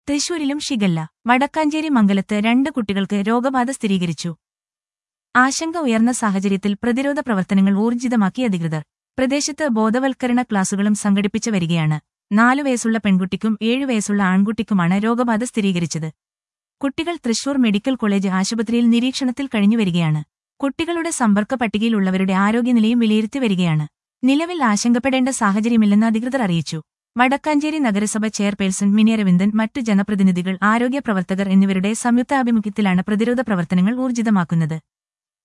തൃശൂരിലും shigella Vadakkanchery മംഗലത്ത് രണ്ട് കുട്ടികൾക്ക് രോഗബാധ സ്ഥിരീകരിച്ചു ആശങ്ക ഉയർന്ന സാഹചര്യത്തിൽ പ്രതിരോധ പ്രവർത്തനങ്ങൾ ഊർജിതമാക്കി അധികൃതർ പ്രദേശത്ത് ബോധവൽക്കരണ ക്ലാസുകളും സംഘടിപ്പിച്ചു വരികയാണ് നാലു വയസ്സുള്ള പെൺകുട്ടിക്കും ഏഴു വയസ്സുള്ള ആൺകുട്ടിക്കുമാണ് രോഗബാധ സ്ഥിരീകരിച്ചത് കുട്ടികൾ തൃശൂർ മെഡിക്കൽ കോളേജ് ആശുപത്രിയിൽ നിരീക്ഷണത്തിൽ കഴിഞ്ഞുവരികയാണ് കുട്ടികളുടെ സമ്പർക്ക പട്ടികയിലുള്ളവരുടെ ആരോഗ്യനിലയും വിലയിരുത്തി വരികയാണ് നിലവിൽ ആശങ്കപ്പെടേണ്ട സാഹചര്യമില്ലെന്ന് അധികൃതർ അറിയിച്ചു വടക്കാഞ്ചേരി നഗരസഭ ചെയർപേഴ്സൺ മിനി അരവിന്ദൻ മറ്റു ജനപ്രതിനിധികൾ ആരോഗ്യ പ്രവർത്തകർ എന്നിവരുടെ സംയുക്താഭിമുഖ്യത്തിലാണ് പ്രതിരോധ പ്രവർത്തനങ്ങൾ ഊർജിതമാക്കുന്നത്